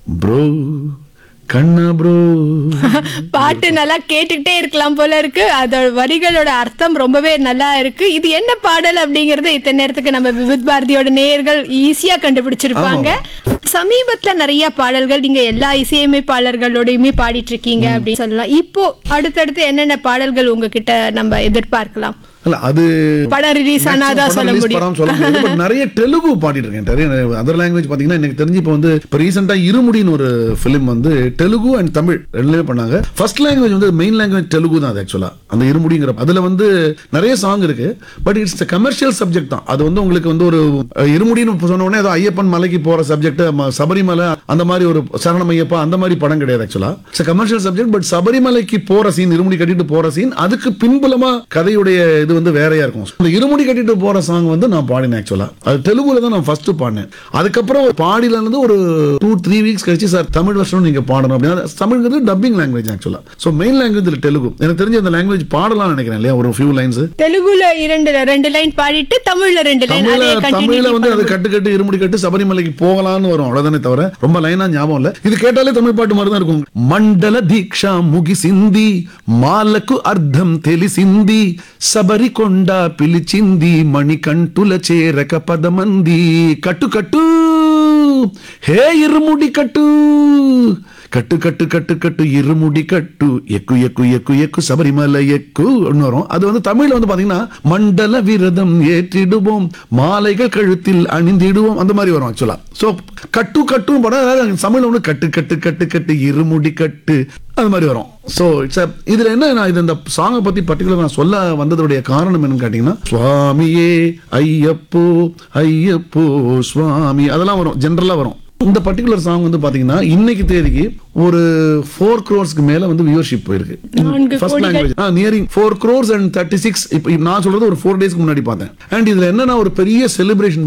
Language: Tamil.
ப்ரோ கண்ணா ப்ரோ பாட்டு நல்லா கேட்டுக்கிட்டே இருக்கலாம் போல இருக்கு அதோட வரிகளோட அர்த்தம் ரொம்பவே நல்லா இருக்கு இது என்ன பாடல் அப்படிங்கறது இத்தனை நேரத்துக்கு நம்ம விவித் பாரதியோட நேயர்கள் ஈஸியா கண்டுபிடிச்சிருப்பாங்க சமீபத்துல நிறைய பாடல்கள் நீங்க எல்லா இசையமைப்பாளர்களோடையுமே பாடிட்டு இருக்கீங்க அப்படின்னு சொல்லலாம் இப்போ அடுத்தடுத்து என்னென்ன பாடல்கள் உங்ககிட்ட நம்ம எதிர்பார்க்கலாம் இல்ல அது படம் ரிலீஸ் ஆனாதான் படம் சொல்ல release முடியும் படம் சொல்ல முடியாது பட் நிறைய தெலுங்கு பாடிட்டு இருக்கேன் நிறைய அதர் லாங்குவேஜ் பாத்தீங்கன்னா எனக்கு தெரிஞ்சு இப்போ வந்து இப்போ ரீசெண்டா இருமுடின்னு ஒரு ஃபிலிம் வந்து தெலுங்கு அண்ட் தமிழ் ரெண்டுலயுமே பண்ணாங்க ஃபர்ஸ்ட் லாங்குவேஜ் வந்து மெயின் லாங்குவேஜ் தெலுங்கு தான் அது ஆக்சுவலா அந்த இருமுடிங்கிற அதுல வந்து நிறைய சாங் இருக்கு பட் இட்ஸ் கமர்ஷியல் சப்ஜெக்ட் தான் அது வந்து உங்களுக்கு வந்து ஒரு அஹ், இருமுடின்னு சொன்ன உடனே ஏதோ ஐயப்பன் மலைக்கு போற சப்ஜெக்ட் சபரிமலை அந்த மாதிரி ஒரு சரணம் ஐயப்பா அந்த மாதிரி படம் கிடையாது ஆக்சுவலா இட்ஸ் கமர்ஷியல் சப்ஜெக்ட் பட் சபரிமலைக்கு போற சீன் இருமுடி கட்டிட்டு போற சீன் அதுக்கு பின்புலமா கதையுடைய இது வந்து வேறையா இருக்கும் இந்த இருமுடி கட்டிட்டு போற சாங் வந்து நான் பாடினேன் ஆக்சுவலா அது தெலுங்குல தான் நான் ஃபர்ஸ்ட் பாடினேன் அதுக்கப்புறம் பாடியில இருந்து ஒரு டூ த்ரீ வீக்ஸ் கழிச்சு சார் தமிழ் வருஷம் நீங்க பாடணும் அப்படின்னா தமிழ்ங்கிறது டப்பிங் லாங்குவேஜ் ஆக்சுவலா ஸோ மெயின் லாங்குவேஜ் தெலுங்கு எனக்கு தெரிஞ்ச அந்த லாங்குவேஜ் பாடலாம் நினைக்கிறேன் இல்லையா ஒரு ஃபியூ லைன்ஸ் தெலுங்குல இரண்டு ரெண்டு லைன் பாடிட்டு தமிழ்ல ரெண்டு லைன் தமிழ்ல அதே தமிழ்ல கண்டினியூ வந்து அது கட்டு கட்டு இருமுடி கட்டு சபரிமலைக்கு போகலாம்னு வரும் அவ்வளவுதானே தவிர ரொம்ப லைனா ஞாபகம் இல்ல இது கேட்டாலே தமிழ் பாட்டு மாதிரி தான் இருக்கும் మండల దీక్ష ముగిసింది మాలకు అర్థం తెలిసింది సబరికొండ పిలిచింది మణికంఠుల చేరక పదమంది కట్టు కట్టు హే ఇరుముడి కట్టు கட்டு கட்டு கட்டு கட்டு இருமுடி கட்டு எக்கு எக்கு எக்கு எக்கு சபரிமலை எக்கு ஒன்று வரும் அது வந்து தமிழ்ல வந்து பாத்தீங்கன்னா மண்டல விரதம் ஏற்றிடுவோம் மாலைகள் கழுத்தில் அணிந்திடுவோம் அந்த மாதிரி வரும் ஆக்சுவலா சோ கட்டு கட்டும் படம் தமிழ்ல வந்து கட்டு கட்டு கட்டு கட்டு இருமுடி கட்டு அது மாதிரி வரும் ஸோ இட்ஸ் இதுல என்ன நான் இது இந்த சாங்கை பத்தி பர்டிகுலர் நான் சொல்ல வந்ததுடைய காரணம் என்னன்னு கேட்டீங்கன்னா சுவாமியே ஐயப்போ ஐயப்போ சுவாமி அதெல்லாம் வரும் ஜென்ரலா வரும் இந்த பர்டிகுலர் சாங் வந்து பாத்தீங்கன்னா இன்னைக்கு தேதிக்கு ஒரு ஃபோர் க்ரோர்ஸ்க்கு மேல வந்து வியூவர்ஷிப் போயிருக்கு நான்கு ஃபர்ஸ்ட் கோடிகள். Language nearing four crores and thirty six இப்போ நான் சொல்றது ஒரு ஃபோர் டேஸ்க்கு முன்னாடி பார்த்தேன் அண்ட் இதுல என்னன்னா ஒரு பெரிய செலிப்ரேஷன்